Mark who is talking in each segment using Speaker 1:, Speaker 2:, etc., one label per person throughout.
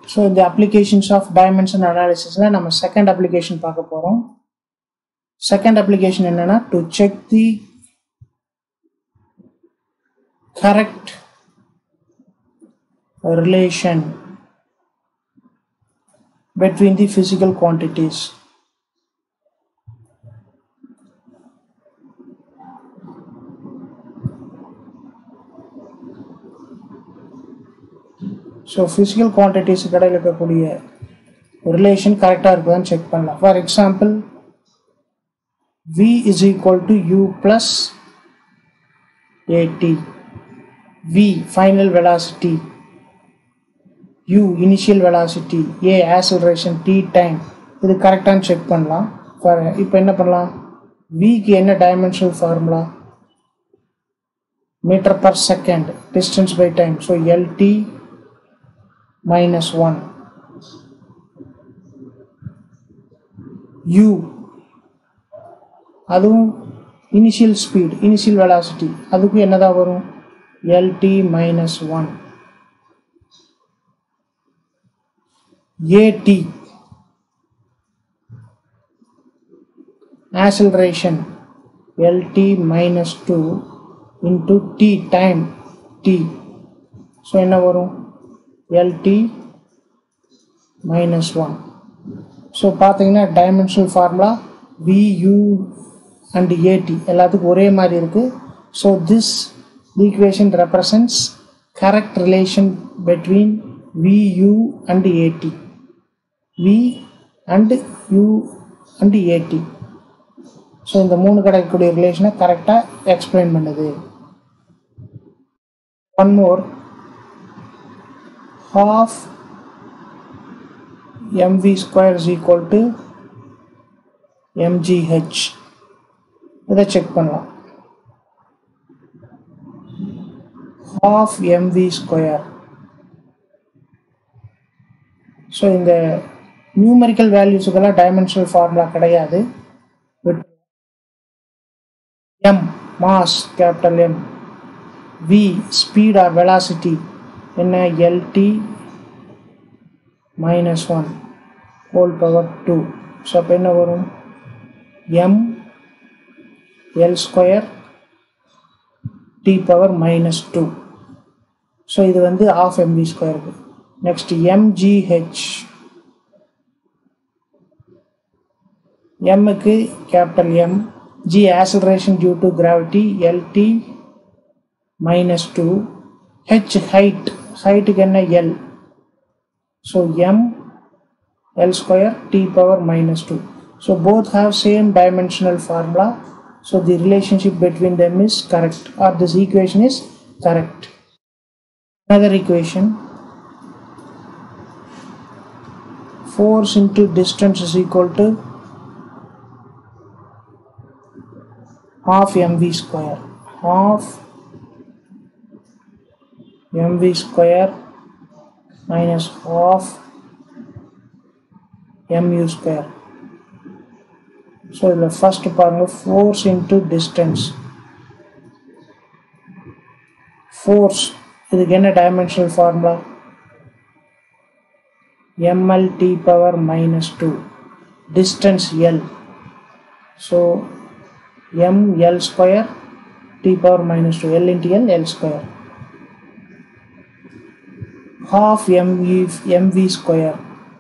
Speaker 1: So இந்த applications of dimension அனாலிசிஸில் நம்ம second application பார்க்க போகிறோம் செகண்ட் அப்ளிகேஷன் என்னென்னா to check the correct relation between the physical quantities. So physical quantities கடையில் இருக்கக்கூடிய ரிலேஷன் கரெக்டாக இருக்குதான்னு செக் பண்ணலாம் for example V is equal to U plus AT V final velocity u initial velocity a acceleration t time இது கரெக்டானு check பண்ணலாம் for இப்போ என்ன பண்ணலாம் விக்கு என்ன dimensional formula metre per second distance by time so LT minus one U அதுவும் initial speed initial velocity அதுக்கும் என்னதான் வரும் LT minus one AT acceleration LT minus 2 into T time T so என்ன வரும் LT minus 1 ஸோ பார்த்தீங்கன்னா dimensional formula VU and AT எல்லாத்துக்கும் ஒரே மாதிரி இருக்குது so this equation represents correct relation between VU and AT V and U and AT so இந்த மூணு கிடைக்கக்கூடிய ரிலேஷனை கரெக்டாக எக்ஸ்பிளைன் பண்ணுது one more half MV square is equal to MGH இதை செக் பண்ணலாம் ஹாஃப் எம்வி ஸ்கொயர் ஸோ இந்த numerical வேல்யூஸுக்கெல்லாம் டைமென்ஷனல் ஃபார்முலா கிடையாது but M mass capital M V speed or velocity என்ன LT minus one whole power two so அப்போ என்ன வரும் M L square T power minus two so இது வந்து half MV ஸ்கொயருக்கு next mgh m க்கு capital M g acceleration due to gravity LT minus 2 h height height க்கு என்ன L so M L square T power minus 2 so both have same dimensional formula so the relationship between them is correct or this equation is correct another equation force into distance is equal to half mv square half mv square minus half mu square so the first பாருங்க force into distance force இதுக்கு என்ன dimensional formula ml t power minus 2 distance l so m l square t power minus 2 l into l l square half mv mv square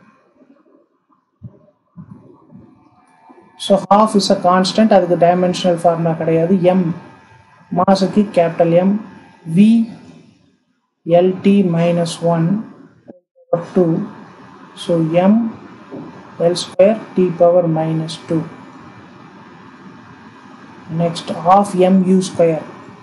Speaker 1: so half is a constant அதுக்கு dimensional formula கிடையாது m மாசுக்கு capital M v lt minus 1 over 2 so m l square t power minus 2 next half mu square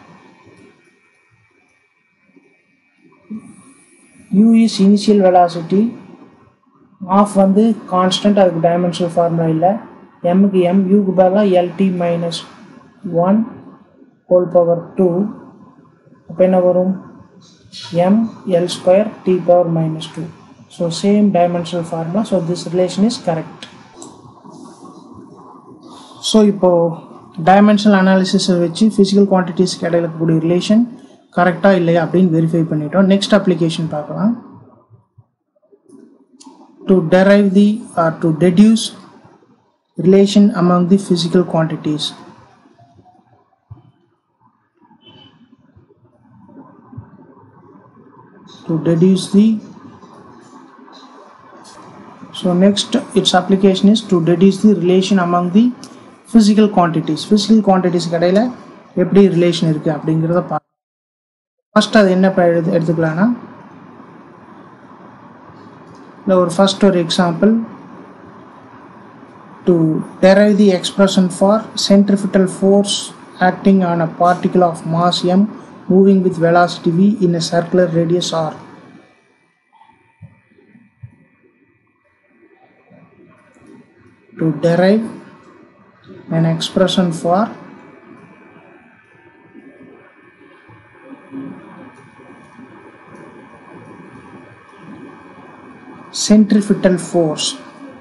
Speaker 1: u is initial velocity half வந்து constant அதுக்கு dimensional formula இல்லை mக்கு m uக்கு பதிலாக lt minus 1 whole power 2 அப்போ என்ன வரும் m l square t power minus 2 so same dimensional formula so this relation is correct so இப்போது dimensional அனாலிசிஸை வச்சு ஃபிசிக்கல் குவான்டிட்டிஸ்க்கு இடையில இருக்கக்கூடிய ரிலேஷன் கரெக்டாக இல்லையா அப்படின்னு வெரிஃபை பண்ணிட்டோம் நெக்ஸ்ட் அப்ளிகேஷன் பார்க்கலாம் to derive the or to deduce relation among the physical quantities to deduce the so next its application is to deduce the relation among the physical quantities physical quantities கடையில் எப்படி relation இருக்குது அப்படிங்கிறத பா first அது என்ன ப- எடுத்து எடுத்துக்கலாம்னா இல்லை ஒரு ஃபர்ஸ்ட் ஒரு example to derive the expression for centrifugal force acting on a particle of mass m moving with velocity v in a circular radius r. To derive an expression for centrifugal force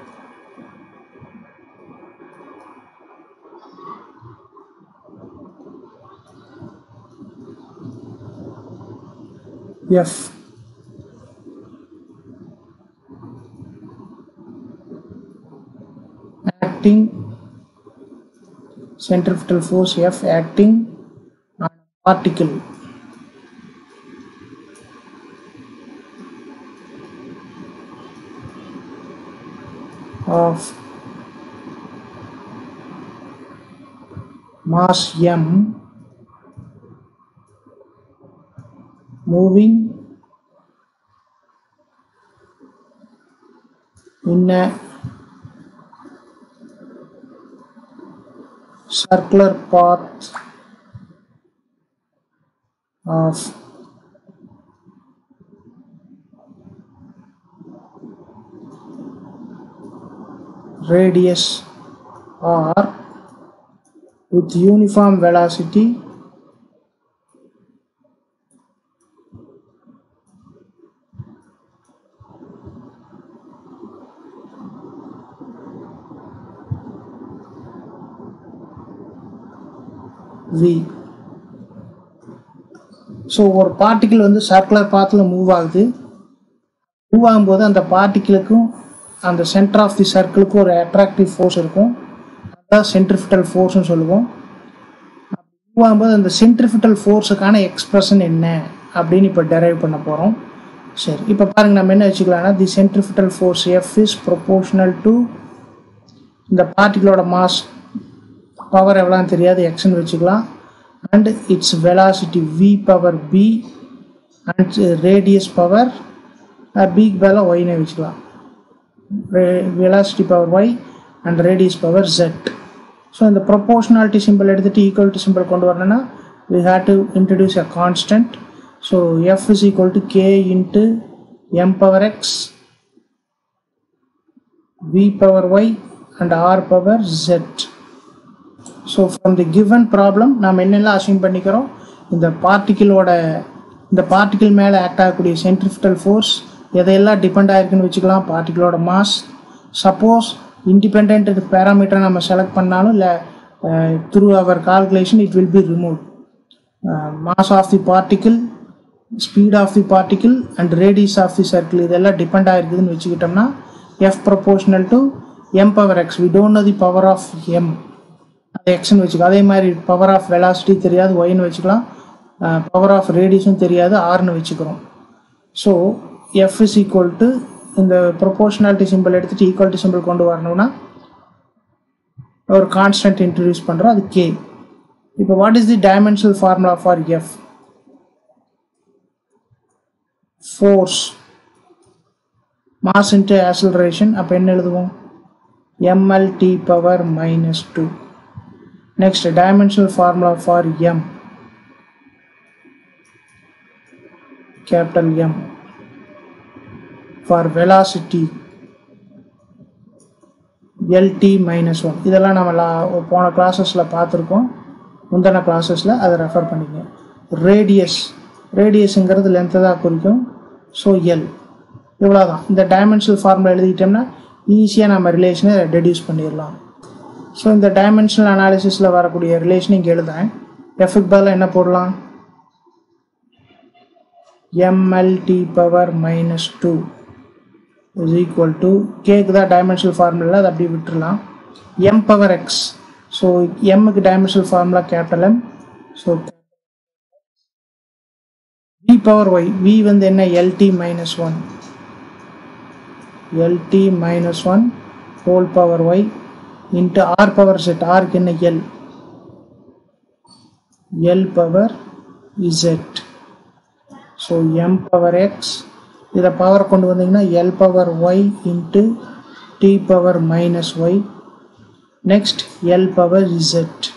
Speaker 1: F acting centrifugal force F acting on a particle of mass m moving in a circular path of radius r with uniform velocity v so ஒரு particle வந்து circular பாத்தில் move ஆகுது move ஆகும்போது அந்த பார்ட்டிக்கிளுக்கும் அந்த centre of the சர்க்கிளுக்கும் ஒரு attractive force இருக்கும் அதான் சென்ட்ரிஃபிட்டல் ஃபோர்ஸ்னு சொல்லுவோம் மூவ் ஆகும்போது அந்த சென்ட்ரிஃபிட்டல் ஃபோர்ஸுக்கான எக்ஸ்பிரஷன் என்ன அப்படின்னு இப்போ டெரைவ் பண்ண போகிறோம் சரி இப்போ பாருங்க நம்ம என்ன வச்சுக்கலாம்னா the centrifugal force F is proportional to இந்த பார்ட்டிகளோட மாஸ் பவர் எவ்வளோன்னு தெரியாது எக்ஸ்ன்னு வச்சுக்கலாம் and its velocity V power B and radius power பிக்கு பதிலாக ஒய்னே வச்சுக்கலாம் velocity power Y and radius power Z so இந்த ப்ரொபோஷனாலிட்டி சிம்பிள் எடுத்துகிட்டு ஈக்குவலிட்டி சிம்பிள் கொண்டு வரணும்னா we have to introduce a constant so f is equal to k into m power x v power y and r power z so from the given problem நாம் என்னெல்லாம் assume பண்ணிக்கிறோம் இந்த பார்ட்டிக்கிளோட இந்த particle மேலே act ஆகக்கூடிய centripetal force எதையெல்லாம் depend ஆயிருக்குன்னு வச்சுக்கலாம் பார்ட்டிக்கிளோட மாஸ் சப்போஸ் இண்டிபெண்ட் பேராமீட்டரை நம்ம செலக்ட் பண்ணாலும் இல்லை through our calculation it will be remove mass of the particle speed of the particle and radius of the circle இதெல்லாம் டிபெண்ட் ஆயிருக்குதுன்னு வச்சுக்கிட்டோம்னா F proportional to M power X V don't know the power of M அது எக்ஸ்னு வச்சுக்கலாம் அதே மாதிரி power of velocity தெரியாது ஒய்னு வச்சுக்கலாம் பவர் ஆஃப் ரேடியஸும் தெரியாது ஆர்னு வச்சுக்கிறோம் so F is equal to இந்த ப்ரொபோஷனாலிட்டி சிம்பிள் எடுத்துகிட்டு ஈக்குவாலிட்டி சிம்பிள் கொண்டு வரணும்னா ஒரு கான்ஸ்டன்ட் இன்ட்ரடியூஸ் பண்ணுறோம் அது கே இப்போ what is the dimensional formula for F force mass into acceleration அப்போ என்ன எழுதுவோம் MLT power minus two next dimensional formula for M capital M for velocity LT minus 1 இதெல்லாம் நம்ம லா- போன கிளாஸஸில் பார்த்துருக்கோம் முந்தின கிளாஸஸில் அதை ரெஃபர் பண்ணிங்க ரேடியஸ் ரேடியஸுங்கிறது லென்த்தை தான் குறிக்கும் ஸோ எல் இவ்வளோதான் இந்த டைமென்ஷனல் ஃபார்முலா எழுதிட்டோம்னா ஈஸியாக நம்ம ரிலேஷனை ரெடியூஸ் பண்ணிடலாம் ஸோ இந்த டைமென்ஷனல் அனாலிசிஸில் வரக்கூடிய ரிலேஷன் இங்கே எழுதுறேன் எஃப்க்கு பதிலாக என்ன போடலாம் mlt power minus 2 is equal to கேக்கு தான் டைமென்ஷனல் ஃபார்முலா அதை அப்படியே விட்டுறலாம் எம் பவர் எக்ஸ் ஸோ எம்முக்கு dimensional formula capital M so V power Y V வந்து என்ன LT minus one LT minus one whole power Y into R power Z ஆருக்கு என்ன L L power Z so M power X இதை power கொண்டு வந்தீங்கன்னா L power Y into T power minus Y next L power Z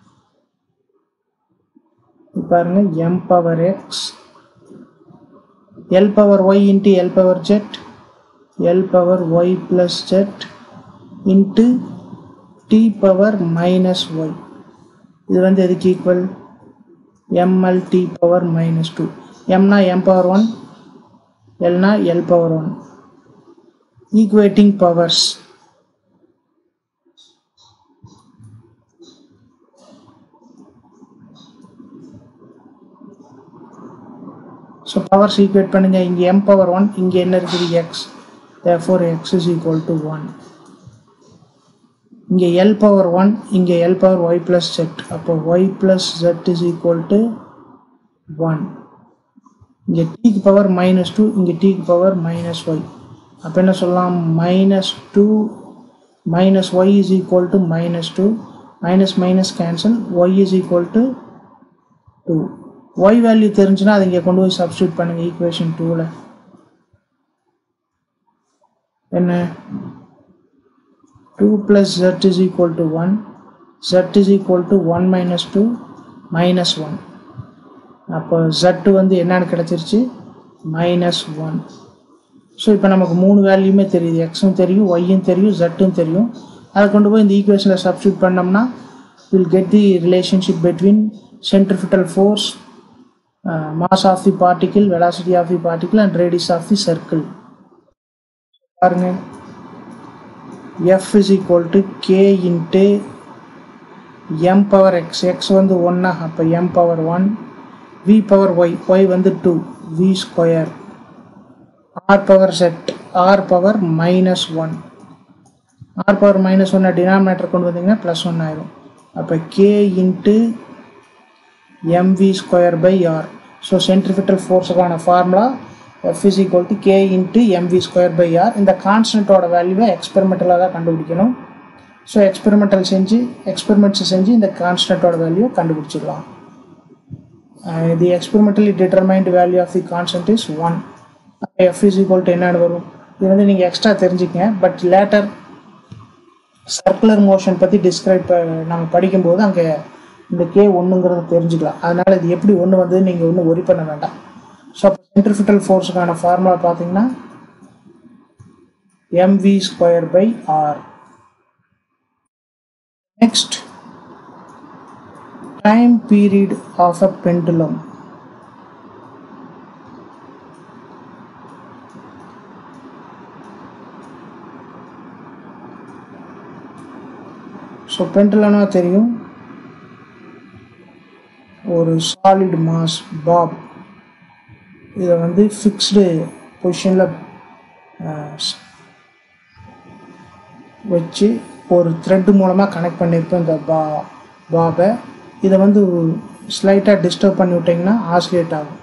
Speaker 1: பாருங்க M power X L power Y into L power Z L power Y plus Z into T power minus Y இது வந்து எதுக்கு equal ML T power minus two எம்னா M power one எல்னா L power one equating powers so powers equate பண்ணுங்க இங்கே M power one இங்கே என்ன இருக்குது X therefore X is equal to one இங்கே எல் பவர் ஒன் இங்கே L power Y plus Z அப்போ Y plus Z is equal to one இங்கே டீக்கு பவர் மைனஸ் டூ இங்கே டீக்கு பவர் மைனஸ் ஒய் அப்போ என்ன சொல்லலாம் minus two minus Y is equal to minus two minus minus cancel Y is equal to two Y value தெரிஞ்சுன்னா அதை இங்கே கொண்டு போய் சப்ஸ்டியூட் பண்ணுங்க ஈக்குவேஷன் டூவில் என்ன two plus Z is equal to one Z is equal to one minus two minus one அப்போ Z வந்து என்னன்னு கிடச்சிருச்சு மைனஸ் ஒன் ஸோ இப்போ நமக்கு மூணு வேல்யூமே தெரியுது எக்ஸும் தெரியும் ஒய்யும் தெரியும் ஜட்டும் தெரியும் அதை கொண்டு போய் இந்த ஈக்குவேஷனில் சப்ஸ்டியூட் பண்ணோம்னா will get the relationship between centrifugal force uh, mass of the particle velocity of the particle and radius of the circle பாருங்க f is equal to k into m power x x வந்து ஒன்னா அப்போ m power 1 v power y y வந்து 2 v square r power z r power minus 1 r power minus 1 denominator கொண்டு வந்தீங்கன்னா plus one ஆயிரும் அப்போ k into mv square by R so centripetal ஃபோர்ஸுக்கான formula F is equal to K into MV square by R இந்த கான்ஸ்டன்ட்டோட வேல்யூவை எக்ஸ்பெரிமெண்டலாக தான் கண்டுபிடிக்கணும் ஸோ எக்ஸ்பெரிமெண்டல் செஞ்சு எக்ஸ்பெரிமெண்ட்ஸ் செஞ்சு இந்த கான்ஸ்டன்ட்டோட வேல்யூ கண்டுபிடிச்சிடலாம் the experimentally determined value of the constant is one F is equal to என்னன்னு வரும் இது வந்து நீங்கள் எக்ஸ்ட்ரா தெரிஞ்சுக்கங்க பட் லேட்டர் சர்க்குலர் மோஷன் பற்றி டிஸ்கிரைப் நம்ம படிக்கும்போது அங்கே இந்த கே ஒன்றுங்கிறத தெரிஞ்சுக்கலாம் அதனால் இது எப்படி ஒன்று வந்தது நீங்கள் ஒன்றும் ஒரி பண்ண வேண்டாம் ஸோ அப்போ சென்ட்ரிஃபிட்டல் ஃபோர்ஸுக்கான ஃபார்முலா பார்த்தீங்கன்னா MV square by R next time period of a pendulum so பெண்டுலம்னா தெரியும் ஒரு சாலிட் மாஸ் பாப் இதை வந்து ஃபிக்ஸ்டு பொசிஷனில் வச்சு ஒரு த்ரெட்டு மூலமாக கனெக்ட் பண்ணியிருப்போம் இந்த பா பாபை இதை வந்து ஸ்லைட்டாக டிஸ்டர்ப் பண்ணி விட்டிங்கன்னா ஆசிலேட் ஆகும்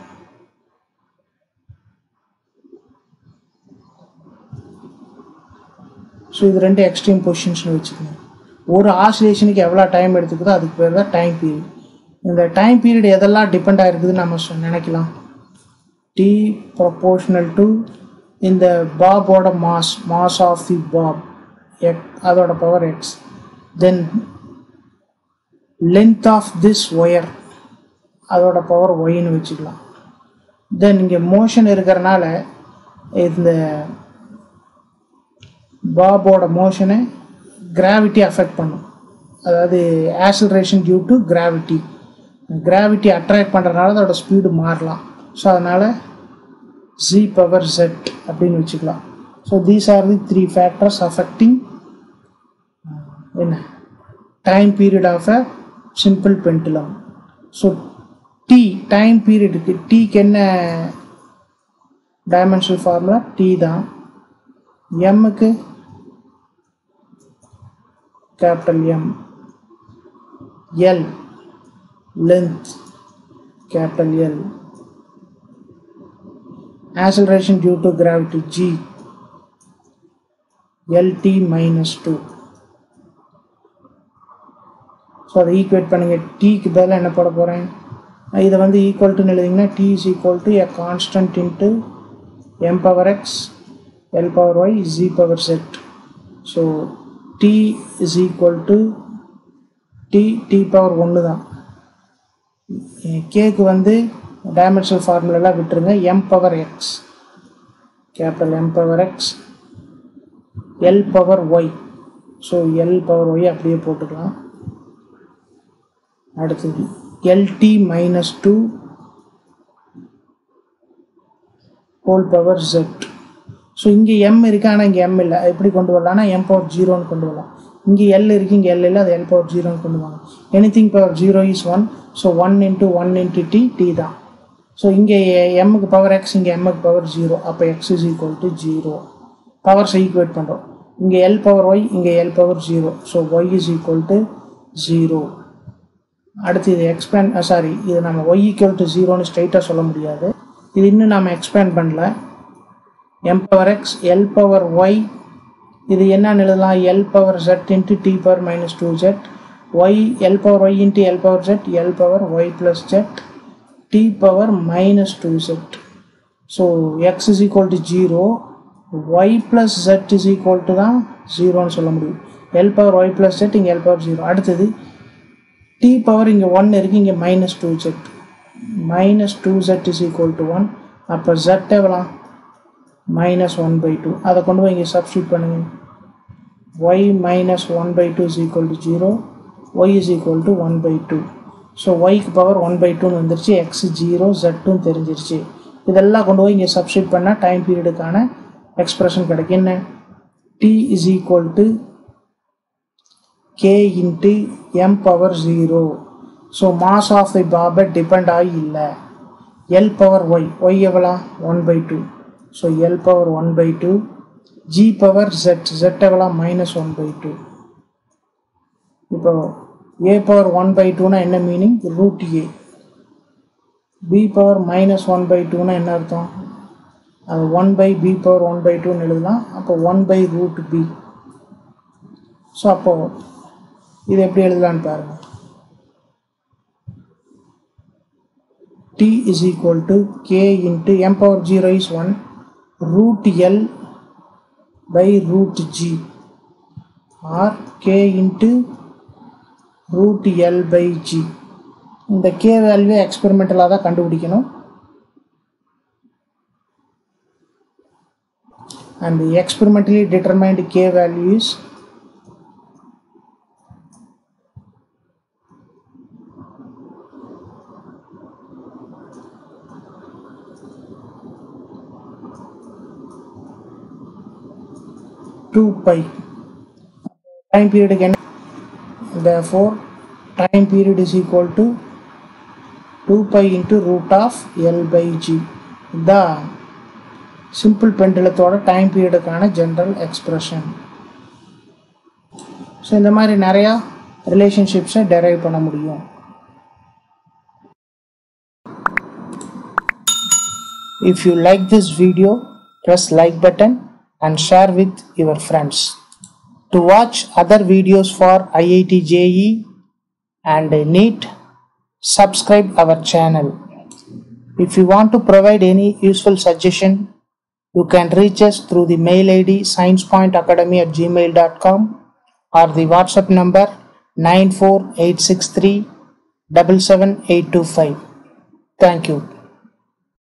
Speaker 1: ஸோ இது ரெண்டு எக்ஸ்ட்ரீம் பொசிஷன்ஸ்னு வச்சுக்கோங்க ஒரு ஆசிலேஷனுக்கு எவ்வளோ டைம் எடுத்துக்குதோ அதுக்கு பேர் தான் டைம் பீரியட் இந்த டைம் பீரியட் எதெல்லாம் டிபெண்ட் ஆகிருக்குதுன்னு நம்ம சொ- நினைக்கலாம் டி ப்ரொபோர்ஷனல் டு இந்த பாபோட mass mass of the bob எக் அதோட power X then length of this wire அதோட பவர் ஒய்ன்னு வச்சுக்கலாம் தென் இங்கே மோஷன் இருக்கிறனால இந்த பாபோட மோஷனை கிராவிட்டி அஃபெக்ட் பண்ணும் அதாவது acceleration due to gravity gravity attract பண்ணுறதுனால அதோட ஸ்பீடு மாறலாம் ஸோ அதனால் ஜி பவர் செட் அப்படின்னு வச்சுக்கலாம் so these are the three factors affecting என்ன time period of a simple pendulum so T time பீரியடுக்கு டீக்கு என்ன டைமென்ஷனல் ஃபார்முலா டி தான் எம்முக்கு capital M L length capital L. Acceleration due to gravity G. LT minus 2. So அதை equate பண்ணுங்க டீக்கு பதிலாக என்ன போட போகிறேன் இதை வந்து ஈக்குவல் டுன்னு எழுதிங்கன்னா T is equal to a constant into M power X L power Y G power Z so T is equal to T T power ஒன்று தான் கேக்கு வந்து டைமென்ஷனல் ஃபார்முலாலாம் விட்டுருங்க M power X capital M power X L power Y so L power Y அப்படியே போட்டுக்கலாம் அடுத்தது LT minus two whole power Z so இங்கே எம் இருக்கு ஆனால் இங்கே எம் இல்லை எப்படி கொண்டு வரலாம்னா எம் பவர் ஜீரோன்னு கொண்டு வரலாம் இங்கே எல் இருக்குது இங்கே எல் இல்லை அது எல் பவர் ஜீரோன்னு கொண்டு வாங்க anything power zero is one so one into one into T T தான் ஸோ இங்கே எம்முக்கு பவர் எக்ஸ் இங்கே எம்முக்கு பவர் ஜீரோ அப்போ X is equal to zero பவர்ஸை ஈக்குவேட் பண்ணுறோம் இங்கே எல் பவர் ஒய் இங்கே L power zero so Y is equal to zero அடுத்து இது எக்ஸ்பேண்ட் சாரி இது நம்ம ஒய் ஈக்குவல் டு ஜீரோன்னு ஸ்ட்ரைட்டாக சொல்ல முடியாது இது இன்னும் நம்ம எக்ஸ்பேண்ட் பண்ணல M power X L power Y இது என்னன்னு எழுதலாம் L power Z into T power minus two Z Y L power Y into L power Z L power Y plus Z T power minus two Z so X is equal to zero Y plus Z is equal to தான் ஜீரோன்னு சொல்ல முடியும் L power Y plus Z இங்கே L power zero அடுத்தது T power இங்கே one இருக்குது இங்கே minus two Z minus two Z is equal to one அப்போ ஜெட் எவ்வளோ மைனஸ் ஒன் பை டூ அதை கொண்டு போய் இங்கே சப்ஸ்டியூட் பண்ணுங்கள் Y minus one by two is equal to zero Y is equal to one by two so ஒய்க்கு power one by டூன்னு வந்துருச்சு எக்ஸ் ஜீரோ ஜெட்டும் தெரிஞ்சிருச்சு இதெல்லாம் கொண்டு போய் இங்கே சப்ஸ்டியூட் பண்ணால் டைம் பீரியடுக்கான எக்ஸ்பிரஷன் கிடைக்கும் என்ன T is equal to K into M power zero so mass of the bob depend ஆகி இல்லை எல் பவர் ஒய் ஒய் எவ்வளோ one by two so L power one by two G power Z Z எவ்வளோ minus one by two இப்போ A power one by டூனா என்ன meaning root A B power minus one by டூனா என்ன அர்த்தம் அது one by B power one by டூன்னு எழுதலாம் அப்போ one by root B so அப்போ இது எப்படி எழுதலான்னு பாருங்கள் t is equal to k into m power 0 is 1 root l by root g or k into root l by g இந்த k value எக்ஸ்பெரிமெண்டலாக தான் கண்டுபிடிக்கணும் and the experimentally determined k value is two by time பீரியடுக்கு என்ன therefore time period is equal to 2 pi into root of L by G இதுதான் simple பெண்டுலத்தோட time பீரியடுக்கான general expression so இந்த மாதிரி நிறையா ரிலேஷன்ஷிப்ஸை டெரைவ் பண்ண முடியும் If you like this video, press like button and share with your friends. To watch other videos for IIT JE and NEET, subscribe our channel. If you want to provide any useful suggestion, you can reach us through the mail ID sciencepointacademy at gmail.com or the WhatsApp number 94863 77825. Thank you.